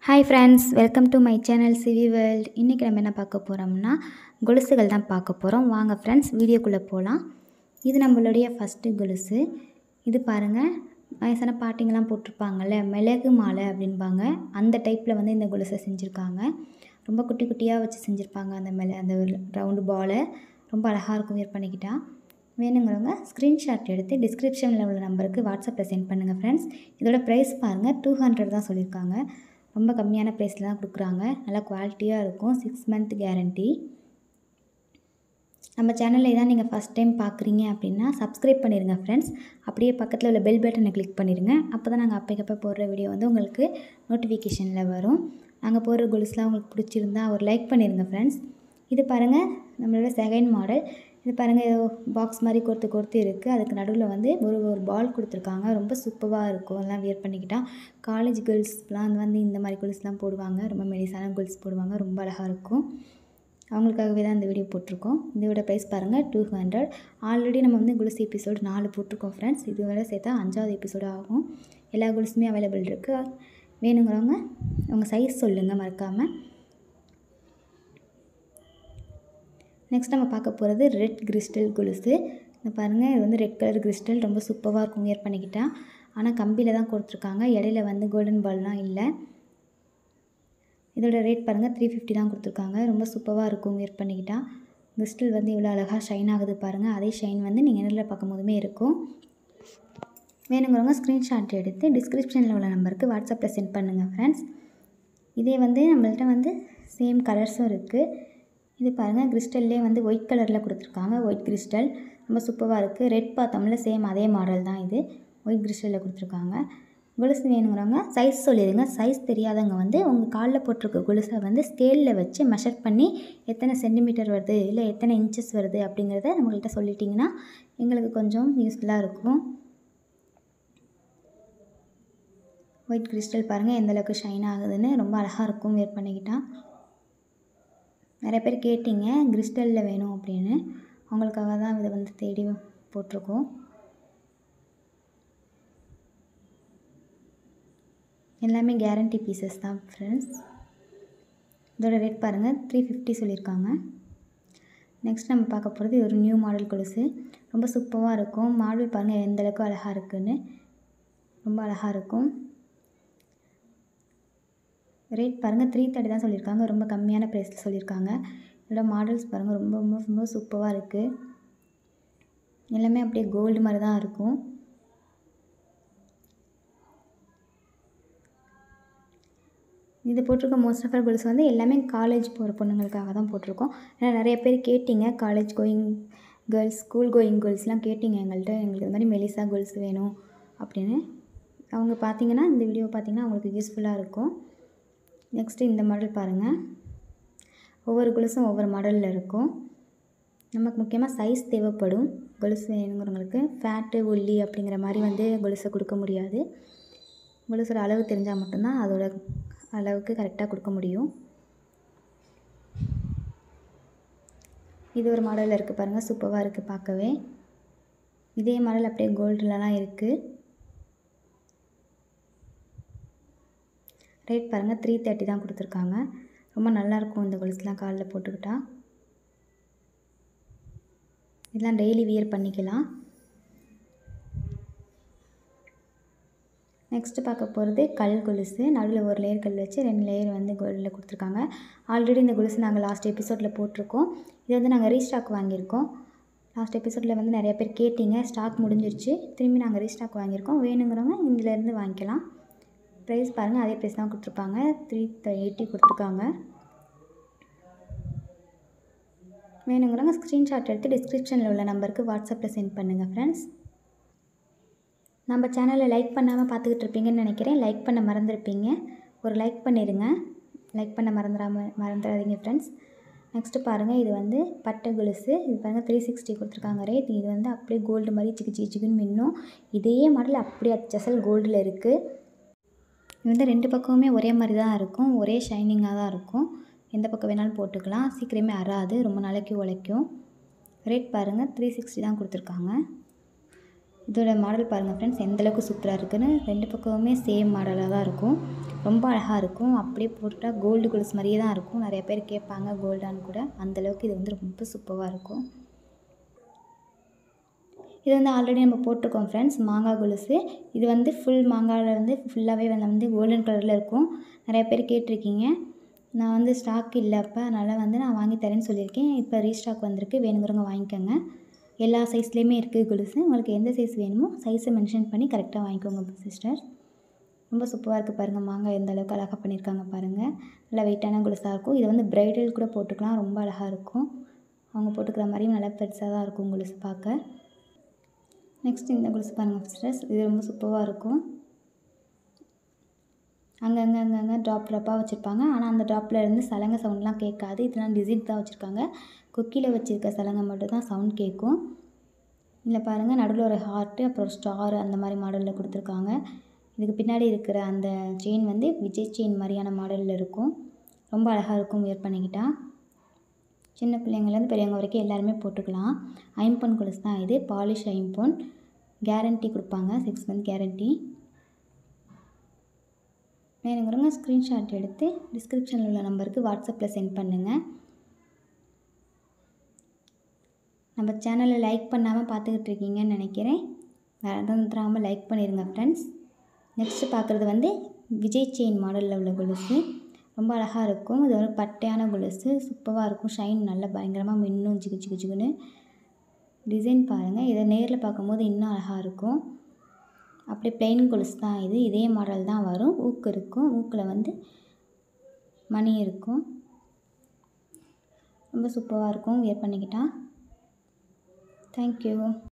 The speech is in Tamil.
hi friends welcome to my channel CV world இன்றைக்கி நம்ம என்ன பார்க்க போகிறோம்னா கொலுசுகள் தான் பார்க்க போகிறோம் வாங்க ஃப்ரெண்ட்ஸ் வீடியோக்குள்ளே போகலாம் இது நம்மளுடைய ஃபஸ்ட்டு கொலுசு இது பாருங்கள் வயசான பாட்டிங்கெல்லாம் போட்டிருப்பாங்கல்ல மிளகு மாலை அப்படின்பாங்க அந்த டைப்பில் வந்து இந்த கொலுசை செஞ்சுருக்காங்க ரொம்ப குட்டி குட்டியாக வச்சு செஞ்சுருப்பாங்க அந்த மிள அந்த ரவுண்டு பாலை ரொம்ப அழகாக இருக்கும் வியர் பண்ணிக்கிட்டா வேணுங்கிறவங்க ஸ்க்ரீன்ஷாட் எடுத்து டிஸ்கிரிப்ஷனில் உள்ள நம்பருக்கு வாட்ஸ்அப்பில் சென்ட் பண்ணுங்கள் ஃப்ரெண்ட்ஸ் இதோட ப்ரைஸ் பாருங்கள் டூ ஹண்ட்ரட் தான் சொல்லியிருக்காங்க ரொம்ப கம்மியான ப்ரைஸில் தான் கொடுக்குறாங்க நல்லா குவாலிட்டியாக இருக்கும் சிக்ஸ் மந்த் கேரண்டி நம்ம சேனலில் இதான் நீங்கள் ஃபஸ்ட் டைம் பார்க்குறீங்க அப்படின்னா சப்ஸ்கிரைப் பண்ணிடுங்க ஃப்ரெண்ட்ஸ் அப்படியே பக்கத்தில் உள்ள பெல் பட்டனை கிளிக் பண்ணிடுங்க அப்போ தான் நாங்கள் அப்பக்கப்போ போடுற வீடியோ வந்து உங்களுக்கு நோட்டிஃபிகேஷனில் வரும் நாங்கள் போடுற கொலுஸ்லாம் உங்களுக்கு பிடிச்சிருந்தா ஒரு லைக் பண்ணிடுங்க ஃப்ரெண்ட்ஸ் இது பாருங்கள் நம்மளோட செகண்ட் மாடல் இது பாருங்கள் ஏதோ பாக்ஸ் மாதிரி கொடுத்து கொடுத்து இருக்குது அதுக்கு நடுவில் வந்து ஒரு ஒரு பால் கொடுத்துருக்காங்க ரொம்ப சூப்பராக இருக்கும் எல்லாம் வியர் பண்ணிக்கிட்டால் காலேஜ் கேர்ள்ஸ்லாம் வந்து இந்த மாதிரி கொலுஸ்லாம் போடுவாங்க ரொம்ப மெலிசான கொலுஸ் போடுவாங்க ரொம்ப அழகாக இருக்கும் அவங்களுக்காகவே தான் இந்த வீடியோ போட்டிருக்கோம் இதோட ப்ரைஸ் பாருங்கள் டூ ஹண்ட்ரட் ஆல்ரெடி நம்ம வந்து கொலுசு எபிசோடு நாலு போட்டிருக்கோம் ஃப்ரெண்ட்ஸ் இது வரை சேர்த்தா அஞ்சாவது எபிசோடு ஆகும் எல்லா கொலுசுமே அவைலபிள் இருக்குது வேணுங்கிறவங்க உங்கள் சைஸ் சொல்லுங்கள் மறக்காமல் நெக்ஸ்ட் நம்ம பார்க்க போகிறது ரெட் கிறிஸ்டல் கொலுசு இந்த பாருங்கள் இது வந்து ரெட் கலர் கிறிஸ்டல் ரொம்ப சூப்பராக இருக்கும் வியர் பண்ணிக்கிட்டா ஆனால் கம்பியில் தான் கொடுத்துருக்காங்க இடையில வந்து கோல்டன் பால்லாம் இல்லை இதோட ரேட் பாருங்கள் த்ரீ ஃபிஃப்டி தான் கொடுத்துருக்காங்க ரொம்ப சூப்பராக இருக்கும் வியர் பண்ணிக்கிட்டா கிறிஸ்டல் வந்து இவ்வளோ அழகாக ஷைன் ஆகுது பாருங்கள் அதே ஷைன் வந்து நீங்கள் நேரில் பார்க்கும் போதுமே இருக்கும் வேணுங்கிறவங்க ஸ்க்ரீன்ஷாட் எடுத்து டிஸ்கிரிப்ஷனில் உள்ள நம்பருக்கு வாட்ஸ்அப்பில் சென்ட் பண்ணுங்கள் ஃப்ரெண்ட்ஸ் இதே வந்து நம்மள்ட்ட வந்து சேம் கலர்ஸும் இருக்குது இது பாருங்கள் கிறிஸ்டல்லே வந்து ஒயிட் கலரில் கொடுத்துருக்காங்க ஒயிட் கிறிஸ்டல் ரொம்ப சூப்பராக இருக்குது ரெட் பார்த்தோம்ல சேம் அதே மாடல் தான் இது ஒயிட் கிறிஸ்டலில் கொடுத்துருக்காங்க கொலுசு வேணுங்கிறவங்க சைஸ் சொல்லிடுங்க சைஸ் தெரியாதவங்க வந்து உங்கள் காலில் போட்டிருக்க கொலுசை வந்து ஸ்கேலில் வச்சு மெஷர் பண்ணி எத்தனை சென்டிமீட்டர் வருது இல்லை எத்தனை இன்ச்சஸ் வருது அப்படிங்கிறத நம்மள்கிட்ட சொல்லிட்டிங்கன்னா எங்களுக்கு கொஞ்சம் யூஸ்ஃபுல்லாக இருக்கும் ஒயிட் கிறிஸ்டல் பாருங்கள் எந்தளவுக்கு ஷைன் ஆகுதுன்னு ரொம்ப அழகாக இருக்கும் வேர் பண்ணிக்கிட்டால் நிறைய பேர் கேட்டிங்க கிறிஸ்டலில் வேணும் அப்படின்னு அவங்களுக்காக தான் இதை வந்து தேடி போட்டிருக்கோம் எல்லாமே கேரண்டி பீசஸ் தான் ஃப்ரெண்ட்ஸ் இதோட ரேட் பாருங்கள் த்ரீ ஃபிஃப்டி சொல்லியிருக்காங்க நெக்ஸ்ட் நம்ம பார்க்க போகிறது ஒரு நியூ மாடல் கொலுசு ரொம்ப சூப்பராக இருக்கும் மாடல் பாருங்கள் எந்தளவுக்கு அழகாக இருக்குதுன்னு ரொம்ப அழகாக இருக்கும் ரேட் பாருங்கள் த்ரீ தேர்ட்டி தான் சொல்லியிருக்காங்க ரொம்ப கம்மியான ப்ரைஸில் சொல்லியிருக்காங்க இதோட மாடல்ஸ் பாருங்கள் ரொம்ப ரொம்ப ரொம்ப சூப்பராக இருக்குது எல்லாமே அப்படியே கோல்டு மாதிரி தான் இருக்கும் இது போட்டிருக்க மோஸ்ட் ஆஃப் கொலுசு வந்து எல்லாமே காலேஜ் போகிற பொண்ணுங்களுக்காக தான் போட்டிருக்கோம் ஏன்னா நிறைய பேர் கேட்டிங்க college going girls school going கேர்ள்ஸ்லாம் கேட்டிங்க எங்கள்கிட்ட எங்களுக்கு இது மாதிரி மெலிசா கேர்ள்ஸ் வேணும் அப்படின்னு அவங்க பார்த்தீங்கன்னா இந்த வீடியோ பார்த்தீங்கன்னா அவங்களுக்கு யூஸ்ஃபுல்லாக இருக்கும் நெக்ஸ்ட்டு இந்த மாடல் பாருங்கள் ஒவ்வொரு கொலுசும் ஒவ்வொரு மாடலில் இருக்கும் நமக்கு முக்கியமாக சைஸ் தேவைப்படும் கொலுசு வேணுங்கிறவங்களுக்கு ஃபேட்டு ஒல்லி அப்படிங்கிற மாதிரி வந்து கொலுசை கொடுக்க முடியாது கொலுசோட அளவு தெரிஞ்சால் மட்டும்தான் அதோட அளவுக்கு கரெக்டாக கொடுக்க முடியும் இது ஒரு மாடலில் இருக்குது பாருங்கள் சூப்பராக இருக்குது பார்க்கவே இதே மாடல் அப்படியே கோல்டுலலாம் இருக்குது ரேட் பாருங்கள் த்ரீ தேர்ட்டி தான் கொடுத்துருக்காங்க ரொம்ப நல்லாயிருக்கும் இந்த கொலுசுலாம் காலில் போட்டுக்கிட்டா இதெல்லாம் டெய்லி வியர் பண்ணிக்கலாம் நெக்ஸ்ட்டு பார்க்க போகிறது கல் கொலுசு நடுவில் ஒரு லேயர் கல் வச்சு ரெண்டு லேயர் வந்து கோல்டில் கொடுத்துருக்காங்க ஆல்ரெடி இந்த கொலுசு நாங்கள் லாஸ்ட் எபிசோடில் போட்டிருக்கோம் இது வந்து நாங்கள் ரீஸ்டாக் வாங்கியிருக்கோம் லாஸ்ட் எபிசோடில் வந்து நிறைய பேர் கேட்டிங்க ஸ்டாக் முடிஞ்சிருச்சு திரும்பி நாங்கள் ரீஸ்டாக் வாங்கியிருக்கோம் வேணுங்கிறவங்க இதிலேருந்து வாங்கிக்கலாம் ப்ரைஸ் பாருங்கள் அதே ப்ரைஸ் தான் கொடுத்துருப்பாங்க த்ரீ எயிட்டி கொடுத்துருக்காங்க வேணுங்கிறவங்க ஸ்க்ரீன்ஷாட் எடுத்து டிஸ்கிரிப்ஷனில் உள்ள நம்பருக்கு வாட்ஸ்அப்பில் சென்ட் பண்ணுங்கள் ஃப்ரெண்ட்ஸ் நம்ம சேனலை லைக் பண்ணாமல் பார்த்துக்கிட்டு இருப்பீங்கன்னு நினைக்கிறேன் லைக் பண்ண மறந்துருப்பீங்க ஒரு லைக் பண்ணிடுங்க லைக் பண்ண மறந்துடாமல் மறந்துடாதீங்க ஃப்ரெண்ட்ஸ் நெக்ஸ்ட்டு பாருங்கள் இது வந்து பட்டை கொலுசு இது பாருங்கள் த்ரீ சிக்ஸ்டி கொடுத்துருக்காங்க ரேட் இது வந்து அப்படியே கோல்டு மாதிரி சிக்கு சிக்கு சிக்குன்னு மின்னும் இதே மாடல் அப்படியே அச்சசல் கோல்டில் இருக்குது இது வந்து ரெண்டு பக்கமுமே ஒரே மாதிரி தான் இருக்கும் ஒரே ஷைனிங்காக தான் இருக்கும் எந்த பக்கம் வேணாலும் போட்டுக்கலாம் சீக்கிரமே அறாது ரொம்ப நாளைக்கு உழைக்கும் ரேட் பாருங்கள் த்ரீ சிக்ஸ்டி தான் கொடுத்துருக்காங்க இதோட மாடல் பாருங்கள் ஃப்ரெண்ட்ஸ் எந்தளவுக்கு சூப்பராக இருக்குதுன்னு ரெண்டு பக்கமுமே சேம் மாடலாக தான் இருக்கும் ரொம்ப அழகாக இருக்கும் அப்படியே போட்டால் கோல்டு கொலுசு மாதிரியே தான் இருக்கும் நிறைய பேர் கேட்பாங்க கோல்டான்னு கூட அந்தளவுக்கு இது வந்து ரொம்ப சூப்பராக இருக்கும் இது வந்து ஆல்ரெடி நம்ம போட்டிருக்கோம் ஃப்ரெண்ட்ஸ் மாங்காய் கொலுசு இது வந்து ஃபுல் மாங்காயில் வந்து ஃபுல்லாகவே வந்து வந்து கோல்டன் கலரில் இருக்கும் நிறைய பேர் கேட்டிருக்கீங்க நான் வந்து ஸ்டாக் இல்லை அப்போ அதனால் வந்து நான் வாங்கி தரேன்னு சொல்லியிருக்கேன் இப்போ ரீஸ்டாக் வந்திருக்கு வேணுங்கிறவங்க வாங்கிக்கோங்க எல்லா சைஸ்லேயுமே இருக்குது கொலுசு உங்களுக்கு எந்த சைஸ் வேணுமோ சைஸை மென்ஷன் பண்ணி கரெக்டாக வாங்கிக்கோங்க சிஸ்டர் ரொம்ப சூப்பராக இருக்குது பாருங்கள் மாங்காய் எந்த அளவுக்கு அழகாக பண்ணியிருக்காங்க பாருங்கள் நல்லா வெயிட்டான கொலுசாக இருக்கும் இது வந்து ப்ரைடல் கூட போட்டுக்கலாம் ரொம்ப அழகாக இருக்கும் அவங்க போட்டுக்கிற மாதிரியும் நல்லா பெருசாக தான் இருக்கும் கொலுசு பார்க்க நெக்ஸ்ட் இந்த கொலுசு பாருங்கள் சிஸ்டர்ஸ் இது ரொம்ப சூப்பராக இருக்கும் அங்கங்கே அங்கங்கே ட்ராப் ட்ராப்பாக வச்சுருப்பாங்க ஆனால் அந்த ட்ராப்பில் இருந்து சலங்கை சவுண்ட்லாம் கேட்காது இதெல்லாம் டிசைன் தான் வச்சுருக்காங்க கொக்கியில் வச்சுருக்க சலங்கை மட்டும் தான் சவுண்ட் கேட்கும் இதில் பாருங்கள் நடுவில் ஒரு ஹார்ட்டு அப்புறம் ஸ்டார் அந்த மாதிரி மாடலில் கொடுத்துருக்காங்க இதுக்கு பின்னாடி இருக்கிற அந்த செயின் வந்து விஜய் செயின் மாதிரியான மாடலில் இருக்கும் ரொம்ப அழகாக இருக்கும் வியர் பண்ணிக்கிட்டால் சின்ன பிள்ளைங்கள்லேருந்து பெரியவங்க வரைக்கும் எல்லாருமே போட்டுக்கலாம் ஐம்பொன் கொலுசு தான் இது பாலிஷ் ஐம்பொன் கேரண்டி கொடுப்பாங்க சிக்ஸ் மந்த் கேரண்டி வேணுங்கிறவங்க ஸ்க்ரீன்ஷாட் எடுத்து டிஸ்கிரிப்ஷனில் உள்ள நம்பருக்கு வாட்ஸ்அப்பில் சென்ட் பண்ணுங்கள் நம்ம சேனலை லைக் பண்ணாமல் பார்த்துக்கிட்டு இருக்கீங்கன்னு நினைக்கிறேன் மறந்துடாமல் லைக் பண்ணிடுங்க ஃப்ரெண்ட்ஸ் நெக்ஸ்ட்டு பார்க்குறது வந்து விஜய் செயின் மாடலில் உள்ள கொலுசு ரொம்ப அழகாக இருக்கும் இது ஒரு பட்டையான கொலுசு சூப்பராக இருக்கும் ஷைன் நல்லா பயங்கரமாக மின்னும் ஜிகு ஜிகு ஜிகுன்னு டிசைன் பாருங்கள் இதை நேரில் பார்க்கும்போது இன்னும் அழகாக இருக்கும் அப்படியே பிளெயின் கொலுசு தான் இது இதே மாடல் தான் வரும் ஊக்கு இருக்கும் ஊக்கில் வந்து மணி இருக்கும் ரொம்ப சூப்பராக இருக்கும் வியர் பண்ணிக்கிட்டால் தேங்க்யூ